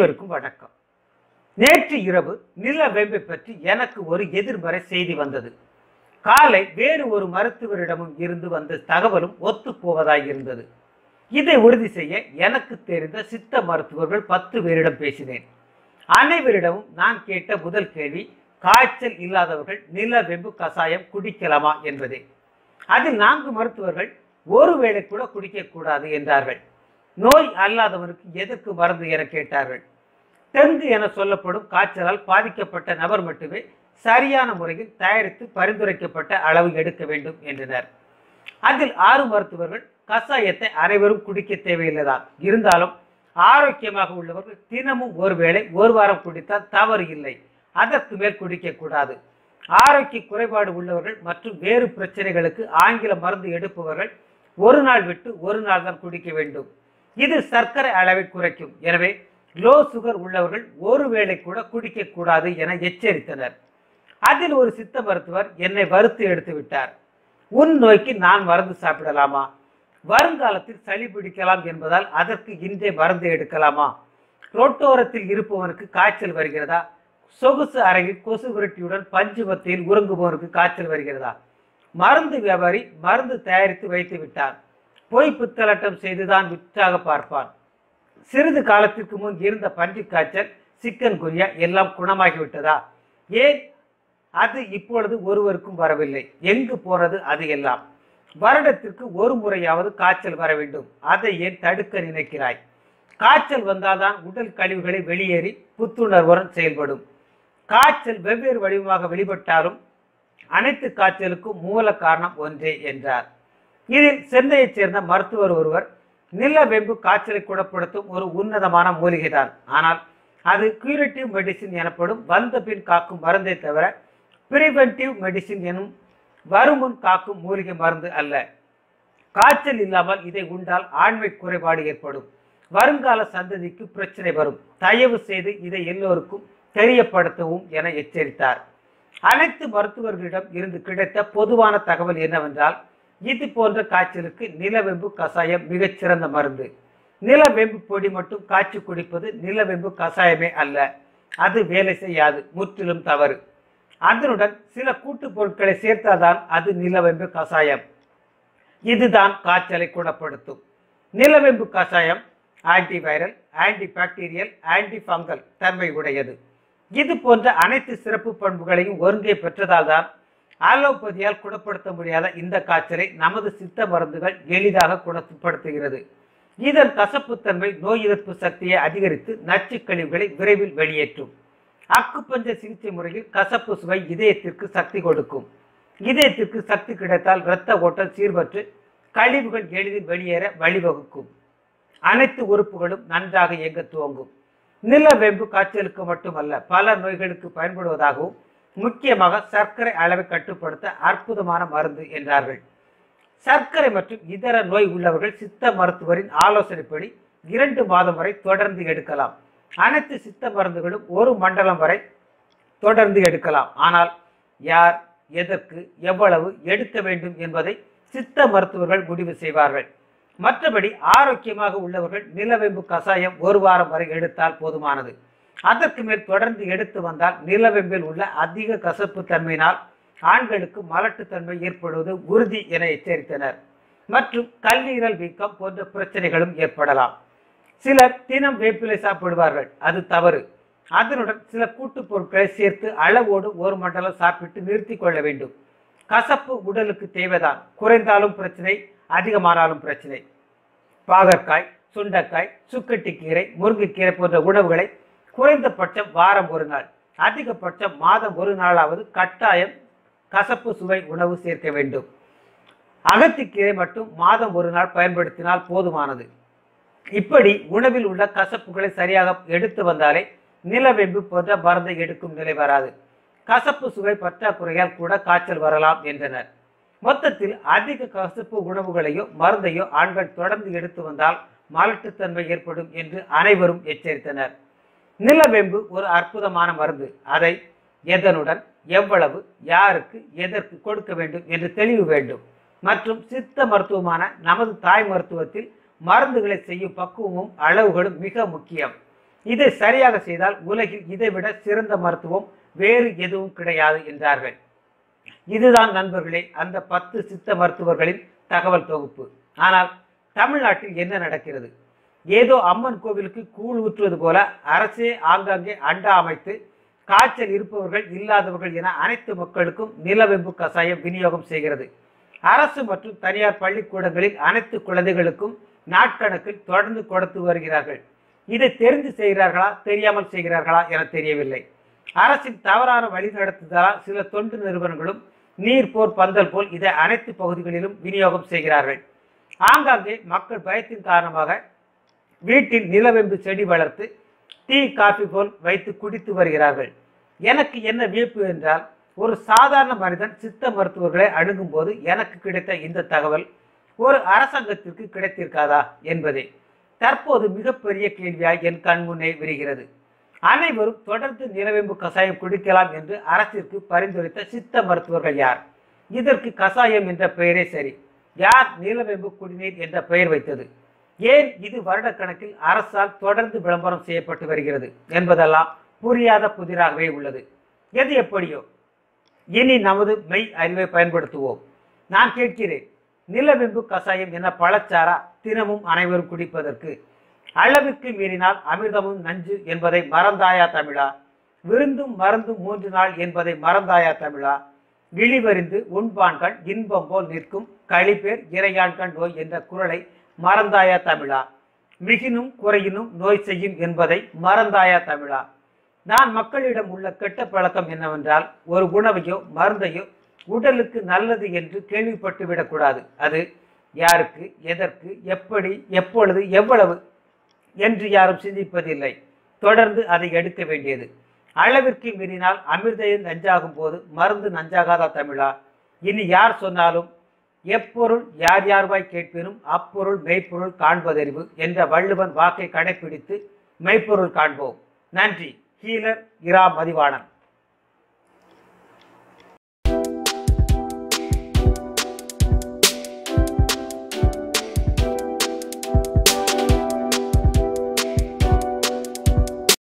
அனைவருக்கும் வணக்கம் நேற்று இரவு நிலவேம்பை பற்றி எனக்கு ஒரு எதிர்மறை செய்தி வந்தது காலை வேறு ஒரு மருத்துவரிடமும் இருந்து வந்த தகவலும் ஒத்துப்போவதாய் இருந்தது இதை உறுதி செய்ய எனக்கு தெரிந்த சித்த மருத்துவர்கள் பத்து பேரிடம் பேசினேன் அனைவரிடமும் நான் கேட்ட முதல் கேள்வி காய்ச்சல் இல்லாதவர்கள் நிலவேம்பு கசாயம் குடிக்கலாமா என்பதே அதில் நான்கு மருத்துவர்கள் ஒருவேளை கூட குடிக்கக்கூடாது என்றார்கள் நோய் அல்லாதவருக்கு எதற்கு மருந்து என கேட்டார்கள் தெங்கு என சொல்லப்படும் காய்ச்சலால் பாதிக்கப்பட்ட நபர் மட்டுமே சரியான முறையில் தயாரித்து பரிந்துரைக்கப்பட்ட அளவு எடுக்க வேண்டும் என்றனர் அதில் ஆறு மருத்துவர்கள் கஷாயத்தை அனைவரும் குடிக்க தேவையில்லைதான் இருந்தாலும் ஆரோக்கியமாக உள்ளவர்கள் தினமும் ஒருவேளை ஒரு வாரம் குடித்தால் தவறு இல்லை அதற்கு மேல் குடிக்கக்கூடாது ஆரோக்கிய குறைபாடு உள்ளவர்கள் மற்றும் வேறு பிரச்சனைகளுக்கு ஆங்கில மருந்து எடுப்பவர்கள் ஒரு நாள் விட்டு ஒரு நாள் தான் குடிக்க வேண்டும் இது சர்க்கரை அளவை குறைக்கும் எனவே லோ சுகர் உள்ளவர்கள் ஒருவேளை கூட குடிக்க கூடாது என எச்சரித்தனர் அதில் ஒரு சித்த மருத்துவர் என்னை வறுத்து எடுத்து விட்டார் உன் நோய்க்கு நான் மருந்து சாப்பிடலாமா வருங்காலத்தில் சளி பிடிக்கலாம் என்பதால் அதற்கு இன்றே மருந்து எடுக்கலாமா ரோட்டோரத்தில் இருப்பவனுக்கு காய்ச்சல் வருகிறதா சொகுசு அறையில் கொசு விரட்டியுடன் பஞ்சு மத்தியில் உறங்குபவனுக்கு காய்ச்சல் வருகிறதா மருந்து வியாபாரி மருந்து தயாரித்து வைத்து விட்டான் பொய் புத்தலட்டம் செய்துதான் விற்றாக பார்ப்பான் சிறிது காலத்திற்கு முன் இருந்த பன்றி காய்ச்சல் சிக்கன் குரியா எல்லாம் குணமாகிவிட்டதா ஏன் அது இப்பொழுது ஒருவருக்கும் வரவில்லை எங்கு போனது அது எல்லாம் வருடத்திற்கு ஒரு முறையாவது காய்ச்சல் வர வேண்டும் அதை ஏன் தடுக்க நினைக்கிறாய் காய்ச்சல் வந்தால்தான் உடல் கழிவுகளை வெளியேறி புத்துணர்வுடன் செயல்படும் காய்ச்சல் வெவ்வேறு வடிவமாக வெளிப்பட்டாலும் அனைத்து காய்ச்சலுக்கும் மூல காரணம் ஒன்றே என்றார் இதில் சென்னையைச் சேர்ந்த மருத்துவர் ஒருவர் நிலவேம்பு காய்ச்சலை குணப்படுத்தும் ஒரு உன்னதமான மூலிகைதான் ஆனால் அது கியூரேட்டிவ் மெடிசின் எனப்படும் வந்த பின் காக்கும் மருந்தை தவிர பிரிவென்டிவ் மெடிசின் எனும் வருமுன் காக்கும் மூலிகை மருந்து அல்ல காய்ச்சல் இல்லாமல் இதை உண்டால் ஆண்மை குறைபாடு ஏற்படும் வருங்கால சந்ததிக்கு பிரச்சனை வரும் தயவு செய்து இதை எல்லோருக்கும் தெரியப்படுத்தவும் என எச்சரித்தார் அனைத்து மருத்துவர்களிடம் இருந்து கிடைத்த பொதுவான தகவல் என்னவென்றால் இது போன்ற காய்ச்சலுக்கு நிலவேம்பு கஷாயம் மிகச்சிறந்த மருந்து நிலவேம்பு பொடி மட்டும் காய்ச்சி குடிப்பது நிலவேம்பு கஷாயமே அல்ல அது வேலை செய்யாது முற்றிலும் தவறு அதனுடன் சில கூட்டுப் பொருட்களை சேர்த்தால்தான் அது நிலவேம்பு கஷாயம் இதுதான் காய்ச்சலை குணப்படுத்தும் நிலவேம்பு கஷாயம் antiviral anti bacterial anti fungal தன்மை உடையது இது போன்ற அனைத்து சிறப்பு பண்புகளையும் ஒருங்கே பெற்றதால் தான் ஆலோபதியால் குணப்படுத்த முடியாத இந்த காய்ச்சலை நமது சித்த மருந்துகள் எளிதாக குணப்படுத்துகிறது இதன் கசப்புத்தன்மை நோய் எதிர்ப்பு சக்தியை அதிகரித்து நச்சுக் கழிவுகளை விரைவில் வெளியேற்றும் அக்குப்பஞ்ச சிகிச்சை முறையில் கசப்பு சுவை இதயத்திற்கு சக்தி கொடுக்கும் இதயத்திற்கு சக்தி கிடைத்தால் இரத்த ஓட்டம் சீர்பற்று கழிவுகள் எளிதில் வெளியேற வழிவகுக்கும் அனைத்து உறுப்புகளும் நன்றாக இயங்க துவங்கும் நிலவேம்பு காய்ச்சலுக்கு மட்டுமல்ல பல நோய்களுக்கு பயன்படுவதாகவும் முக்கியமாக சர்க்கரை அளவை கட்டுப்படுத்த அற்புதமான மருந்து என்றார்கள் சர்க்கரை மற்றும் இதர நோய் உள்ளவர்கள் சித்த மருத்துவரின் ஆலோசனைப்படி இரண்டு மாதம் வரை தொடர்ந்து எடுக்கலாம் அனைத்து சித்த மருந்துகளும் ஒரு மண்டலம் வரை தொடர்ந்து எடுக்கலாம் ஆனால் யார் எதற்கு எவ்வளவு எடுக்க வேண்டும் என்பதை சித்த மருத்துவர்கள் முடிவு செய்வார்கள் மற்றபடி ஆரோக்கியமாக உள்ளவர்கள் நிலவேம்பு கஷாயம் ஒரு வாரம் வரை எடுத்தால் போதுமானது அதற்கு மேல் தொடர்ந்து எடுத்து வந்தால் நிலவேம்பில் உள்ள அதிக கசப்பு தன்மையினால் ஆண்களுக்கு மலட்டுத்தன்மை ஏற்படுவது உறுதி என எச்சரித்தனர் மற்றும் கல்லீரல் வீக்கம் போன்ற பிரச்சனைகளும் ஏற்படலாம் சிலர் தினம் வேப்பிலை சாப்பிடுவார்கள் அது தவறு அதனுடன் சில கூட்டுப் பொருட்களை சேர்த்து அளவோடு ஒரு மண்டலம் சாப்பிட்டு நிறுத்தி கொள்ள வேண்டும் கசப்பு உடலுக்கு தேவைதான் குறைந்தாலும் பிரச்சனை அதிகமானாலும் பிரச்சனை பாகற்காய் சுண்டைக்காய் சுக்கட்டிக்கீரை முருங்கைக்கீரை போன்ற உணவுகளை குறைந்தபட்சம் வாரம் ஒரு நாள் அதிகபட்சம் மாதம் ஒரு நாளாவது கட்டாயம் கசப்பு சுவை உணவு சேர்க்க வேண்டும் அகத்திக்கீரை மட்டும் மாதம் ஒரு நாள் பயன்படுத்தினால் போதுமானது இப்படி உணவில் உள்ள கசப்புகளை சரியாக எடுத்து வந்தாலே நிலவேம்பு போன்ற மருந்தை எடுக்கும் நிலை வராது கசப்பு சுவை பற்றாக்குறையால் கூட காய்ச்சல் வரலாம் என்றனர் மொத்தத்தில் அதிக கசப்பு உணவுகளையோ மருந்தையோ ஆண்கள் தொடர்ந்து எடுத்து வந்தால் மலட்டுத்தன்மை ஏற்படும் என்று அனைவரும் எச்சரித்தனர் நிலவேம்பு ஒரு அற்புதமான மருந்து அதை எதனுடன் எவ்வளவு யாருக்கு எதற்கு கொடுக்க வேண்டும் என்று தெளிவு வேண்டும் மற்றும் சித்த மருத்துவமான நமது தாய் மருத்துவத்தில் மருந்துகளை செய்யும் பக்குவமும் அளவுகளும் மிக முக்கியம் இதை சரியாக செய்தால் உலகில் இதைவிட சிறந்த மருத்துவம் வேறு எதுவும் கிடையாது என்றார்கள் இதுதான் நண்பர்களே அந்த பத்து சித்த மருத்துவர்களின் தகவல் தொகுப்பு ஆனால் தமிழ்நாட்டில் என்ன நடக்கிறது ஏதோ அம்மன் கோவிலுக்கு கூழ் ஊற்றுவது போல அரசே ஆங்காங்கே அண்டா அமைத்து காய்ச்சல் இருப்பவர்கள் இல்லாதவர்கள் என அனைத்து மக்களுக்கும் நிலவெம்பு கசாயம் விநியோகம் செய்கிறது அரசு மற்றும் தனியார் பள்ளிக்கூடங்களில் அனைத்து குழந்தைகளுக்கும் நாட்கணக்கில் தொடர்ந்து கொடுத்து வருகிறார்கள் இதை தெரிந்து செய்கிறார்களா தெரியாமல் செய்கிறார்களா என தெரியவில்லை அரசின் தவறான வழிநடத்துதலால் சில தொண்டு நிறுவனங்களும் நீர் போர் பந்தல் போல் இதை அனைத்து பகுதிகளிலும் விநியோகம் செய்கிறார்கள் ஆங்காங்கே மக்கள் பயத்தின் காரணமாக வீட்டில் நிலவெம்பு செடி வளர்த்து டீ காஃபி போல் வைத்து குடித்து வருகிறார்கள் எனக்கு என்ன வியப்பு என்றால் ஒரு சாதாரண மனிதன் சித்த மருத்துவர்களை அணுகும் போது எனக்கு கிடைத்த இந்த தகவல் ஒரு அரசாங்கத்திற்கு கிடைத்திருக்காதா என்பதே தற்போது மிகப்பெரிய கேள்வியாய் என் கண் முன்னே விரிகிறது அனைவரும் தொடர்ந்து நிலவேம்பு கசாயம் குடிக்கலாம் என்று அரசிற்கு பரிந்துரைத்த சித்த மருத்துவர்கள் யார் இதற்கு கசாயம் என்ற பெயரே சரி யார் நீலவேம்பு குடிநீர் என்ற பெயர் வைத்தது ஏன் இது வருடக்கணக்கில் அரசால் தொடர்ந்து விளம்பரம் செய்யப்பட்டு வருகிறது என்பதெல்லாம் புரியாத புதிராகவே உள்ளது எது எப்படியோ இனி நமது மெய் அறிவை பயன்படுத்துவோம் நான் கேட்கிறேன் நிலவெம்பு கசாயம் என பழச்சாரா தினமும் அனைவரும் குடிப்பதற்கு அளவிற்கு மீறினால் அமிர்தமும் நஞ்சு என்பதை மறந்தாயா தமிழா விருந்தும் மருந்தும் மூன்று நாள் என்பதை மறந்தாயா தமிழா இழிவறிந்து உண்பான்கண் இன்பம் போல் நிற்கும் களிப்பேர் இறையான்கண் நோய் என்ற குரலை மறந்தாயா தமிழா மிகினும் குறையினும் நோய் செய்யும் என்பதை மறந்தாயா தமிழா நான் மக்களிடம் உள்ள கெட்ட பழக்கம் என்னவென்றால் ஒரு உணவையோ மருந்தையோ உடலுக்கு நல்லது என்று கேள்விப்பட்டு விடக்கூடாது அது யாருக்கு எதற்கு எப்படி எப்பொழுது எவ்வளவு என்று யாரும் சிந்திப்பதில்லை தொடர்ந்து அதை எடுக்க வேண்டியது அளவிற்கு மீறினால் அமிர்தையும் நஞ்சாகும் போது மருந்து நஞ்சாகாதா தமிழா இனி யார் சொன்னாலும் எப்பொருள் யார் யார்வாய் கேட்பினும் அப்பொருள் மெய்ப்பொருள் காண்பதறிவு என்ற வள்ளுவன் வாக்கை கடைப்பிடித்து மெய்ப்பொருள் காண்போம் நன்றி ஹீலர் இரா மதிவாணன்